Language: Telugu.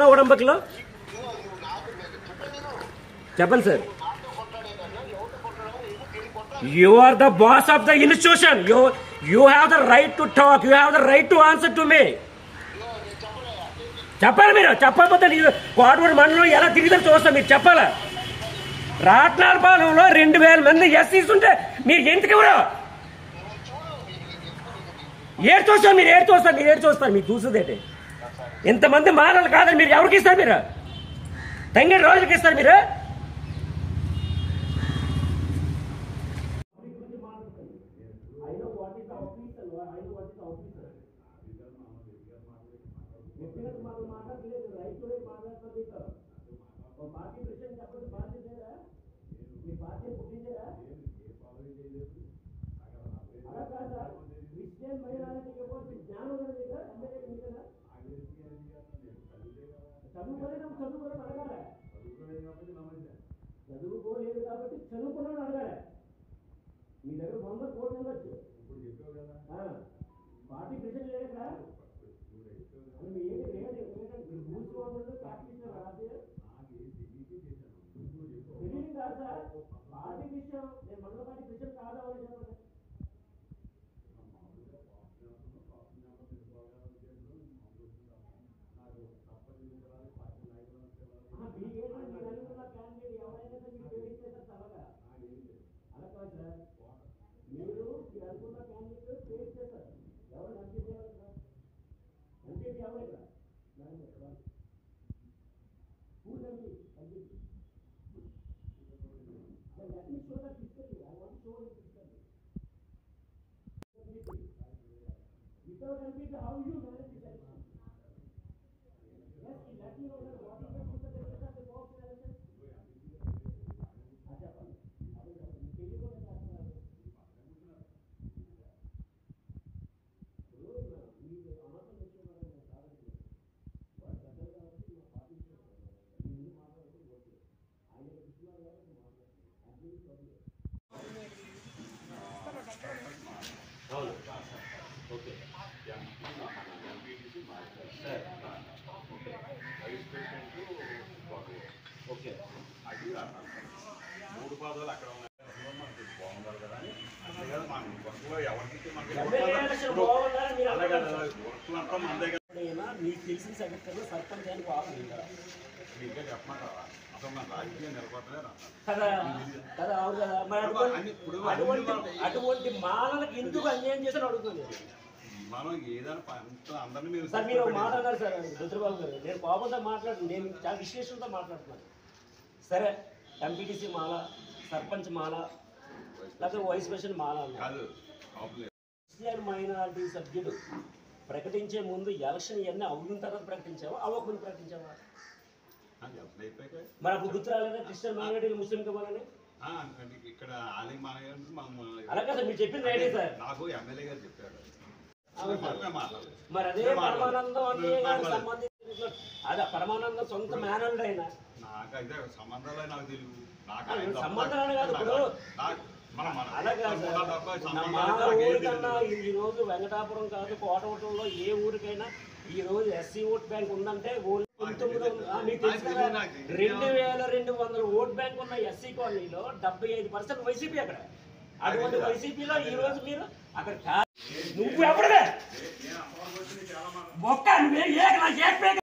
చేసుకున్నావు ఉడంబకిలో చెప్పండి sir you are the boss of the institution you you have the right to talk you have the right to answer to me చెప్పాలి మీరు చెప్పకపోతే కోటూరు మండలం ఎలా తిరిగితే చూస్తాం మీరు చెప్పాలా రాట్నాలపాలెంలో రెండు వేల మంది ఎస్సీస్ ఉంటే మీరు ఎందుకు ఎవరు ఏడు చూస్తారు మీరు ఏడు చూస్తారు మీరు ఏడు చూస్తారు మీరు చూసేదేంటి ఇంతమంది మానలు కాదని మీరు ఎవరికి ఇస్తారు మీరు తంగేడు రోజులకి ఇస్తారు మీరు చదువుకోలేదు కాబట్టి చదువుకున్నాడు అడగాలి మీ దగ్గర వంద కోట్లు ఉండొచ్చు ఆ, పార్టీ ప్రెసిడెంట్ లేక అసలు మీ ఏంటి లేదు ఎందుకంటే మీరు భూస్వాములు పార్టీ ఇచ్చారు రాజే తెలియదు కాదు సార్ పార్టీ విషయం నేను మండల పార్టీ ప్రెసిడెంట్ కాదా అని చెప్పండి ఆహా, మీకేంటి మీరు అనుకున్న క్యాండిడేట్ ఎవరైనా సరే మీరు ఫేస్ చేస్తారు చల్లగా అలా కాదు సార్ మీరు మీరు అనుకున్న క్యాండిడేట్ ఫేస్ చేస్తారు ఎవరు ఎంపీ చేయాలి సార్ ఎంపీ ఎవరు ఇక్కడ Who's MP? MP. Then let me show that physically. I want to show it physically. Without MP, how you manage this election? Yes, let me know that what is the percentage of the votes in election? अच्छा, अपन अपन अपन केली को नहीं आता है रोज ना मी अनाथ विषय में कारण వాడు పెద్దలు కాబట్టి మా పార్టీ ముందు మాట్లాడుతూ ఓకే ఆయన కృష్ణారు కాబట్టి మాట్లాడుతున్నాను అన్ని చదువు అవును ఓకే వైస్ ప్రెసిడెంట్ ఓకే అది మూడు పాదాలు అక్కడ ఉన్నాయి మనకి బాగుండాలి కదా అని అంతే కదా మన వర్క్లో ఎవరికి మనకి ఎమ్మెల్యే ఎలక్షన్ బాగుండాలని మీరు అలాగే అనుకుంటున్నారు. వర్క్లు అంతా మనదే కదా అయినా మీకు తెలిసిన సెక్రటరీ సర్పంచ్ అని పాపం ఇంకా మీకే చెప్పమంటారా అసలు మన రాజకీయం నిలబడలేదు అంటారు కదా కదా అవును కదా మరి అటువంటి అన్ని- ఇప్పుడు అటువంటి అన్ని అటువంటి మానలకు ఎందుకు అన్యాయం చేశారు అడుగుతుంది మనం ఏదైనా అంత అందరినీ మీరు సార్ మీరు ఒక మాట అన్నారు సార్ రుద్రబాబు గారు నేను కోపంతో మాట్లాడు నేను చాలా విశ్లేషణతో మాట్లాడుతున్నాను సరే ఎంపీటీసీ మాల సర్పంచ్ మాల లేకపోతే వైస్ ప్రెసిడెంట్ మాల అన్నారు కాదు కాపులేదు క్రిస్టియన్ మైనారిటీ సభ్యుడు ప్రకటించే ముందు ఎలక్షన్ ఇవన్నీ అవున తర్వాత ప్రకటించావా అవ్వకముందు ప్రకటించావా ఎప్పుడు అయిపోయాక మరి అప్పుడు గుర్తు రాలేదా క్రిస్టియన్ మైనారిటీ ముస్లిం ఇవ్వాలని ఆ, అంటే ఇక్కడ ఆలి మానయ్య మనం అలా కదా మీరు చెప్పింది రైటే సార్ నాకు ఎమ్మెల్యే గారు చెప్పారు అవును సార్. మేము మాట్లాడలేదు మరి అదే మేము పరమానందం అన్నయ్య మేము గారికి మాట్లాడలేదు. సంబంధించిన అదే పరమానందం సొంత మేనల్డ్ అయినా నాకైతే సంబంధాలే నాకు తెలియదు నాకు ఆ, ఆయన తప్ప సంబంధాలు కాదు ఇప్పుడు. నాకు- మన- మన- అలా కాదు మన సార్. తప్ప నా సంబంధాలు మా నాకేం ఊరికన్నా తెలియదు. ఈ రోజు వెంకటాపురం కాదు కోటవటంలో ఏ ఊరికైనా ఈ రోజు ఎస్సీ ఓట్ బ్యాంక్ ఉందంటే ఓన్లీ పంతొమ్మిది వందల- ఆ, మీకు తెలుసు కదా నాకు తెలియదు. రెండు వేల రెండు వందల ఓట్ బ్యాంక్ ఉన్న ఎస్సీ కాలనీలో డెబ్బై ఐదు పర్సెంట్ వైసీపీ అక్కడ అటువంటి వైసీపీలో ఈ రోజు మీరు అక్కడ కా- నువ్వు ఎవడవే నేను అమ్మవారి గురించి చాలా మాట ఒక్క నువ్వే ఏ ఏ